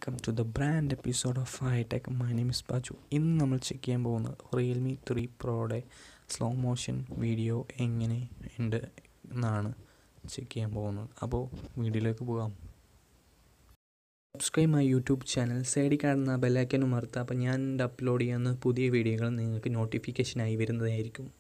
welcome to the brand episode of hitech my name is Baju ഇന്ന് നമ്മൾ check ചെയ്യാൻ പോകുന്നത് റിയൽമി ത്രീ പ്രോയുടെ സ്ലോ മോഷൻ വീഡിയോ എങ്ങനെ ഉണ്ട് എന്നാണ് ചെക്ക് ചെയ്യാൻ പോകുന്നത് അപ്പോൾ വീഡിയോയിലേക്ക് പോകാം സബ്സ്ക്രൈബ് മൈ യൂട്യൂബ് ചാനൽ സൈഡിൽ കാണുന്ന ബെല്ലൈക്കനും മറുത്ത അപ്പോൾ ഞാൻ അപ്ലോഡ് ചെയ്യുന്ന പുതിയ വീഡിയോകൾ നിങ്ങൾക്ക് നോട്ടിഫിക്കേഷനായി വരുന്നതായിരിക്കും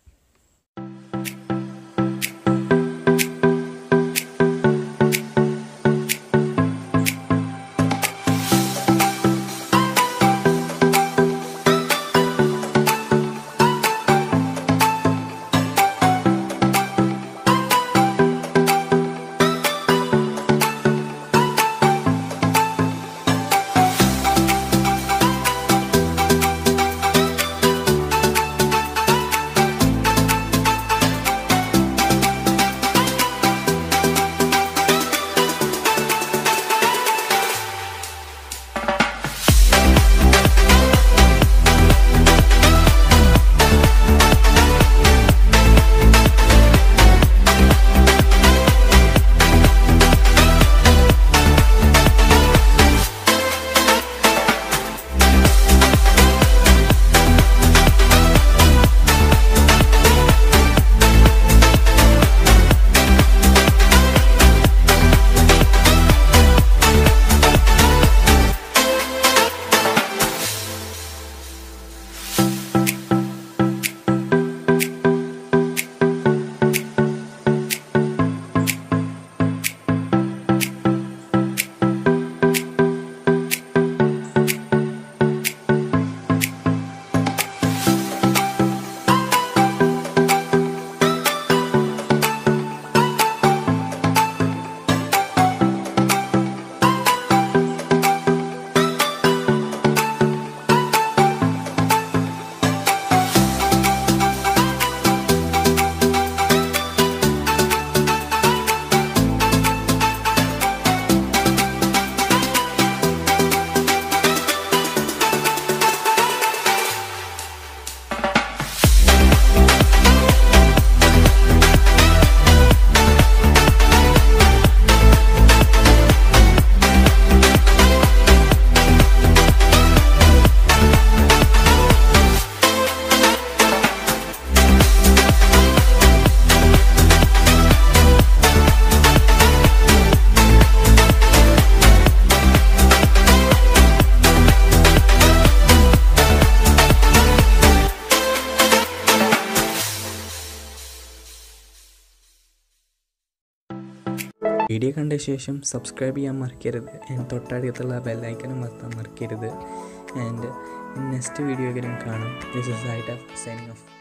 വീഡിയോ കണ്ട ശേഷം സബ്സ്ക്രൈബ് ചെയ്യാൻ മറക്കരുത് ആൻഡ് തൊട്ടടുത്തുള്ള ബെല്ലൈക്കനും മറക്കാൻ മറക്കരുത് ആൻഡ് നെക്സ്റ്റ് വീഡിയോ കാണാം this is I signing of